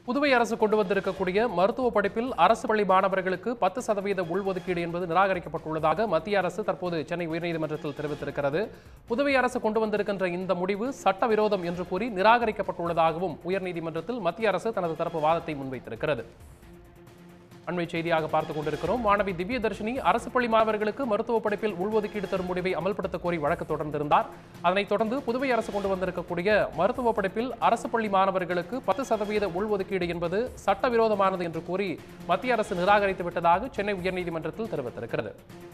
புதுவை அரசு கொண்டு வந்திருக்கக்கூடிய மருத்துவ படிப்பில் அரசு பள்ளி மாணவர்களுக்கு பத்து சதவீத உள்ஒதுக்கீடு என்பது நிராகரிக்கப்பட்டுள்ளதாக மத்திய அரசு தற்போது சென்னை உயர்நீதிமன்றத்தில் தெரிவித்திருக்கிறது புதுவை அரசு கொண்டு வந்திருக்கின்ற இந்த முடிவு சட்டவிரோதம் என்று கூறி நிராகரிக்கப்பட்டுள்ளதாகவும் உயர்நீதிமன்றத்தில் மத்திய அரசு தனது தரப்பு வாதத்தை முன்வைத்திருக்கிறது அண்மை செய்தியாக பார்த்துக் கொண்டிருக்கிறோம் மாணவி திவ்ய தர்ஷினி அரசு பள்ளி மாணவர்களுக்கு மருத்துவ படிப்பில் உள்ஒதுக்கீடு தரும் முடிவை அமல்படுத்த கோரி வழக்கு தொடர்ந்திருந்தார் அதனைத் தொடர்ந்து புதுவை அரசு கொண்டு வந்திருக்கக்கூடிய மருத்துவ படிப்பில் அரசு பள்ளி மாணவர்களுக்கு பத்து சதவீத உள்ஒதுக்கீடு என்பது சட்டவிரோதமானது என்று கூறி மத்திய அரசு நிராகரித்து விட்டதாக சென்னை உயர்நீதிமன்றத்தில் தெரிவித்திருக்கிறது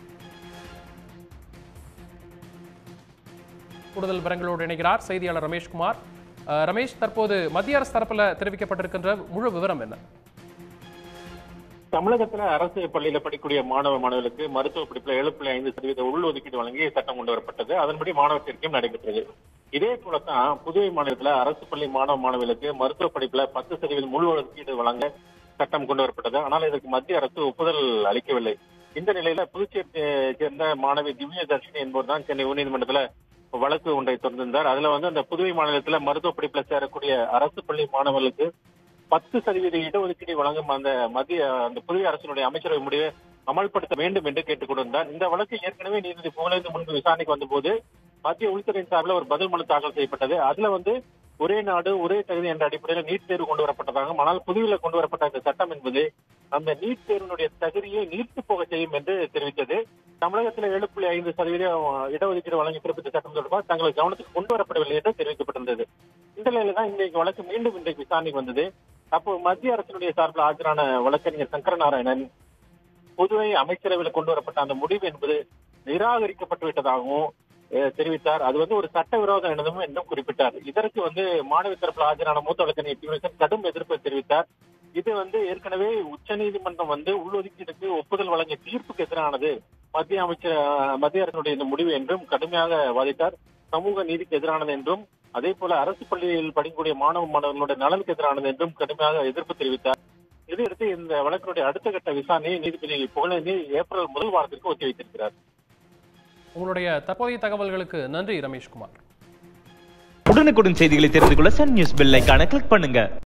கூடுதல் விவரங்களோடு இணைகிறார் செய்தியாளர் ரமேஷ்குமார் அஹ், ரமேஷ் தற்போது மத்திய அரசு தரப்புல தெரிவிக்கப்பட்டிருக்கின்ற முழு விவரம் என்ன தமிழகத்துல அரசு பள்ளியில படிக்கக்கூடிய மாணவ மாணவர்களுக்கு மருத்துவ படிப்புல ஏழு புள்ளி ஐந்து சதவீத உள்ஒதுக்கீடு வழங்கி சட்டம் கொண்டு வரப்பட்டது அதன்படி மாணவர் சேர்க்கையும் நடைபெற்றது இதே போலத்தான் புதுவை மாநிலத்துல அரசு பள்ளி மாணவ மாணவர்களுக்கு மருத்துவ படிப்புல பத்து சதவீதம் உள்ஒதுக்கீடு வழங்க சட்டம் கொண்டு வரப்பட்டது ஆனால் இதற்கு மத்திய அரசு ஒப்புதல் அளிக்கவில்லை இந்த நிலையில புதுச்சேரியை சேர்ந்த மாணவி திவ்ய தர்ஷினி என்பவர் தான் சென்னை உயர்நீதிமன்றத்துல வழக்கு ஒன்றை தொடர்ந்திருந்தார் அதுல வந்து அந்த புதுவை மாநிலத்துல மருத்துவ படிப்புல சேரக்கூடிய அரசு பள்ளி மாணவர்களுக்கு பத்து சதவீத இடஒதுக்கீடு வழங்கும் அந்த மத்திய அந்த புதிய அரசினுடைய அமைச்சரவை முடிவை அமல்படுத்த வேண்டும் என்று கேட்டுக் கொண்டிருந்தார் இந்த வழக்கு ஏற்கனவே நீதிபதி புகழேந்து முன்பு விசாரணைக்கு வந்தபோது மத்திய உள்துறையின் சார்பில் ஒரு பதில் மனு தாக்கல் செய்யப்பட்டது அதுல வந்து ஒரே நாடு ஒரே தகுதி என்ற அடிப்படையில் நீட் தேர்வு கொண்டு வரப்பட்டதாகவும் ஆனால் புதுவையில் கொண்டு வரப்பட்ட இந்த சட்டம் என்பது அந்த நீட் தேர்வினுடைய தகுதியை நீர்த்து போக செய்யும் என்று தெரிவித்தது தமிழகத்தில் ஏழு புள்ளி ஐந்து சதவீதம் இடஒதுக்கீடு வழங்கி பிறப்பித்த சட்டம் தொடர்பாக தங்கள் கவனத்துக்கு கொண்டு வரப்படவில்லை என்று தெரிவிக்கப்பட்டிருந்தது இந்த நிலையில தான் இன்றைக்கு வழக்கு மீண்டும் இன்றைக்கு விசாரணைக்கு வந்தது அப்போ மத்திய அரசினுடைய சார்பில் ஆஜரான வழக்கறிஞர் சங்கரநாராயணன் புதுவை அமைச்சரவையில் கொண்டு வரப்பட்ட அந்த முடிவு என்பது நிராகரிக்கப்பட்டு விட்டதாகவும் அஹ், தெரிவித்தார் அது வந்து ஒரு சட்டவிரோதம் எனதும் என்றும் குறிப்பிட்டார் இதற்கு வந்து மாணவி தரப்பில் ஆஜரான மூத்த வழக்கறிஞர் டிவிசன் கடும் எதிர்ப்பை தெரிவித்தார் இது வந்து ஏற்கனவே உச்சநீதிமன்றம் வந்து உள்ஒதுக்கீடுக்கு ஒப்புதல் வழங்கிய தீர்ப்புக்கு எதிரானது மத்திய அமைச்சர் அஹ், மத்திய அரசினுடைய இந்த முடிவு என்றும் கடுமையாக வாதிட்டார் சமூக நீதிக்கு எதிரானது என்றும் அதே போல அரசு பள்ளியில் படிக்கக்கூடிய மாணவ மாணவர்களுடைய நலனுக்கு எதிரானது என்றும் கடுமையாக எதிர்ப்பு தெரிவித்தார் இதையடுத்து இந்த வழக்கினுடைய அடுத்த கட்ட விசாரணையை நீதிபதி புகழேந்தி ஏப்ரல் முதல் வாரத்திற்கு ஒத்திவைத்திருக்கிறார் உங்களுடைய தற்போதைய தகவல்களுக்கு நன்றி ரமேஷ்குமார் உடனுக்குடன் செய்திகளை தெரிந்து கொள்ள சன் நியூஸ் பெல் ஐகானை கிளிக் பண்ணுங்க